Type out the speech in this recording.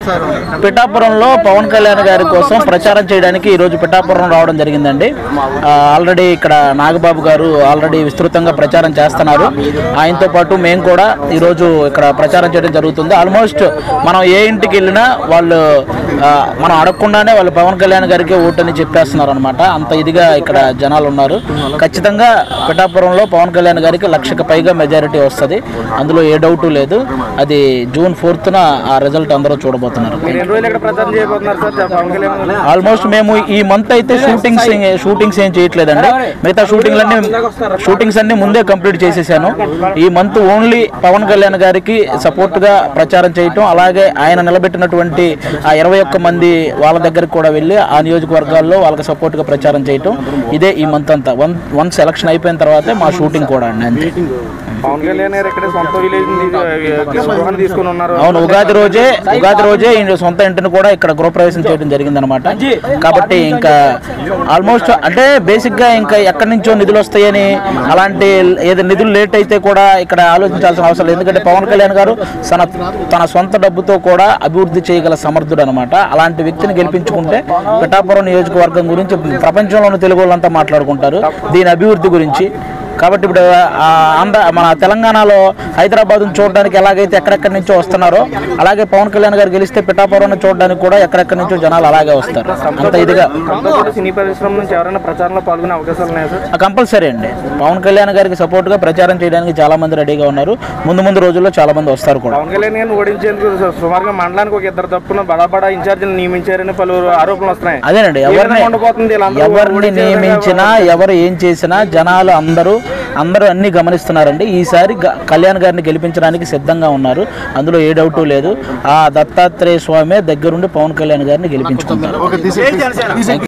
పిఠాపురంలో పవన్ కళ్యాణ్ గారి కోసం ప్రచారం చేయడానికి ఈరోజు పిఠాపురం రావడం జరిగిందండి ఆ, ఆల్రెడీ ఇక్కడ నాగబాబు గారు ఆల్రెడీ విస్తృతంగా ప్రచారం చేస్తున్నారు ఆయనతో పాటు మేము కూడా ఈరోజు ఇక్కడ ప్రచారం చేయడం జరుగుతుంది ఆల్మోస్ట్ మనం ఏ ఇంటికి వెళ్ళినా వాళ్ళు ఆ, మనం అడగకుండానే వాళ్ళు పవన్ కళ్యాణ్ గారికి ఓటని చెప్పేస్తున్నారు అనమాట అంత ఇదిగా ఇక్కడ జనాలు ఉన్నారు ఖచ్చితంగా పిఠాపురంలో పవన్ కళ్యాణ్ గారికి లక్షకు పైగా మెజారిటీ వస్తుంది అందులో ఏ డౌట్ లేదు అది జూన్ ఫోర్త్న ఆ రిజల్ట్ అందరూ చూడబోతున్నారు మీరు ఎన్ని రోజులు ఇక్కడ ప్రచారం చేయబోతున్నారు సార్ పవన్ కళ్యాణ్ ఆల్మోస్ట్ మేము ఈ మంత్ అయితే షూటింగ్స్ షూటింగ్స్ ఏం చేయట్లేదండి మిగతా షూటింగ్లన్నీ షూటింగ్స్ అన్ని ముందే కంప్లీట్ చేసేసాను ఈ మంత్ ఓన్లీ పవన్ కళ్యాణ్ గారికి సపోర్ట్ గా ప్రచారం చేయటం అలాగే ఆయన నిలబెట్టినటువంటి ఆ ఇరవై ఒక్క మంది వాళ్ళ దగ్గరికి కూడా వెళ్ళి ఆ నియోజకవర్గాల్లో వాళ్ళకి సపోర్ట్ గా ప్రచారం చేయటం ఇదే ఈ మంత్ అంతా వన్ వన్ సెలక్షన్ అయిపోయిన తర్వాతే మా షూటింగ్ కూడా అండి అంతే పవన్ కళ్యాణ్ గారు ఇక్కడ సొంత విలేజ్ గృహాన్ని తీసుకుని ఉన్నారు అవును ఉగాది రోజే ఉగాది రోజే ఈయన సొంత ఇంటిని కూడా ఇక్కడ గృహప్రవేశం చేయడం జరిగిందనమాట కాబట్టి ఇంకా ఆల్మోస్ట్ అంటే బేసిక్ గా ఇంకా ఎక్కడి నుంచో నిధులు వస్తాయని అలాంటి ఏదో నిధులు లేట్ అయితే కూడా ఇక్కడ ఆలోచించాల్సిన అవసరం లేదు ఎందుకంటే పవన్ కళ్యాణ్ గారు తన తన సొంత డబ్బుతో కూడా అభివృద్ధి చేయగల సమర్థుడు అనమాట అలాంటి వ్యక్తిని గెలిపించుకుంటే పిఠాపురం నియోజకవర్గం గురించి ప్రపంచంలోని తెలుగు వాళ్ళంతా మాట్లాడుకుంటారు దీని అభివృద్ధి గురించి కాబట్టి ఇప్పుడు ఆ, ఆంధ్ర మన తెలంగాణలో హైదరాబాద్ చూడడానికి ఎలాగైతే ఎక్కడెక్కడి నుంచో వస్తున్నారో అలాగే పవన్ కళ్యాణ్ గారు గెలిస్తే పిఠాపురం చూడడానికి కూడా ఎక్కడెక్కడి నుంచో జనాలు అలాగే వస్తారు అంత ఇదిగా అంతా కూడా సినీ పరిశ్రమ నుంచి ఎవరైనా ప్రచారంలో పాల్గొనే అవకాశాలు ఉన్నాయా సార్ కంపల్సరీ అండి పవన్ కళ్యాణ్ గారికి సపోర్ట్ గా ప్రచారం చేయడానికి చాలా మంది రెడీగా ఉన్నారు ముందు ముందు రోజుల్లో చాలా మంది వస్తారు కూడా పవన్ కళ్యాణ్ గారిని ఓడించేందుకు సు- సుమారుగా మండలానికి ఒక ఇద్దరు తప్పున బడా బడా ఇన్ఛార్జీలు నియమించారని పలువురు ఆరోపణలు వస్తున్నాయి అదేనండి ఏ ఎవరిని విధంగా ఉండబోతుంది వీళ్ళందరూ ఎవరిని ఓడించే విధంగా నియమించినా ఎవరు ఏం చేసినా జనాలు అందరూ అందరూ అన్ని గమనిస్తున్నారండి ఈసారి గ- కళ్యాణ్ గారిని గెలిపించడానికి సిద్ధంగా ఉన్నారు అందులో ఏ డౌట్ లేదు ఆ దత్తాత్రేయ స్వామి దగ్గరుండి పవన్ కళ్యాణ్ గారిని గెలిపించుకుంటారు